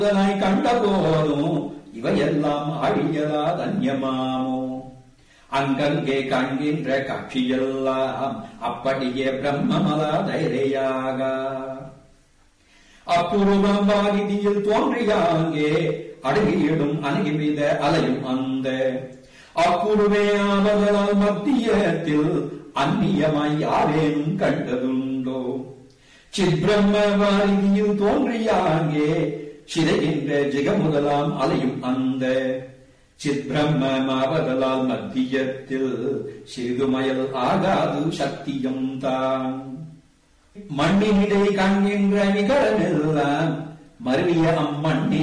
இதனை கண்ட போதும் இவையெல்லாம் அழியலா தன்யமாமோ அங்கங்கே காண்கின்ற காட்சியெல்லாம் அப்படியே பிரம்மமலா தைரையாக அப்புருவம் வாகிதியில் தோன்றியாங்கே அடங்கியிடும் அணுகிவித அலையும் அந்த அப்புருவே ஆவதலால் மத்தியத்தில் அந்நியமாய் யாரேனும் கண்டதுண்டோ சித்பிரம்ம வாரிதியில் தோன்றியாங்கே சிதைகின்ற ஜெகமுதலாம் அலையும் அந்த சித்பிரம்மமாவதலால் மத்தியத்தில் சிறிதுமயல் ஆகாது சக்தியும் தான் மண்ணினிடை காண்கின்ற நிகரமெல்லாம் மருவிய அம்மண்ணே